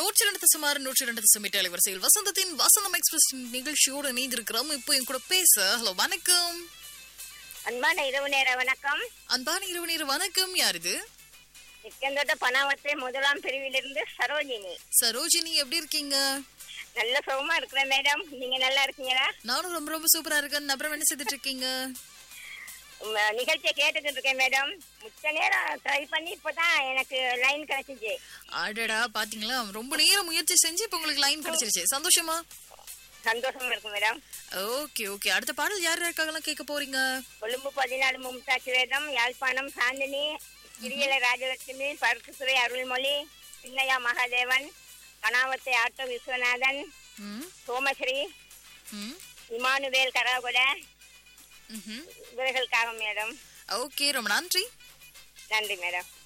நூற்றி ரெண்டு சுமார் நூற்றி ரெண்டு சுமிட்டு அலைவரிசையில் வசந்தத்தின் வசந்தம் எக்ஸ்பிரஸ் நிகழ்ச்சியோடு இணைந்திருக்கிறோம் இப்போ என் கூட பேச ஹலோ வணக்கம் அன்பான இரவு நேர வணக்கம் அன்பான இரவு நேர வணக்கம் யார் இது நிக்கந்தோட்ட பணாவத்தை முதலாம் பிரிவிலிருந்து சரோஜினி சரோஜினி எப்படி இருக்கீங்க நல்ல சுகமா இருக்கிறேன் மேடம் நீங்க நல்லா இருக்கீங்களா நானும் ரொம்ப ரொம்ப சூப்பரா இருக்கேன் அப்புறம் என்ன செய்துட்டு இருக்கீங்க உங்க நிகழ்ச்சியை கேட்டுக்கிட்டு இருக்கேன் மேடம் முச்ச நேரம் ட்ரை பண்ணி இப்பதான் எனக்கு லைன் கிடைச்சிச்சு அடடா பாத்தீங்களா ரொம்ப நேரம் முயற்சி செஞ்சு இப்போ உங்களுக்கு லைன் கிடைச்சிருச்சு சந்தோஷமா சந்தோஷமா இருக்கு மேடம் ஓகே ஓகே அடுத்த பாடல் யார் யாருக்காகலாம் கேட்க போறீங்க கொழும்பு பதினாலு மும்தாஜ் வேதம் யாழ்ப்பாணம் சாந்தினி கிரியல ராஜலட்சுமி பருத்துத்துறை அருள்மொழி சின்னையா மகாதேவன் கணாவத்தை ஆட்டோ விஸ்வநாதன் ம் சோமஸ்ரீ ம் இமானுவேல் கராகுட ம்ஹும். இவர்களுக்காக மேடம் ஓகே ரொம்ப நன்றி நன்றி மேடம்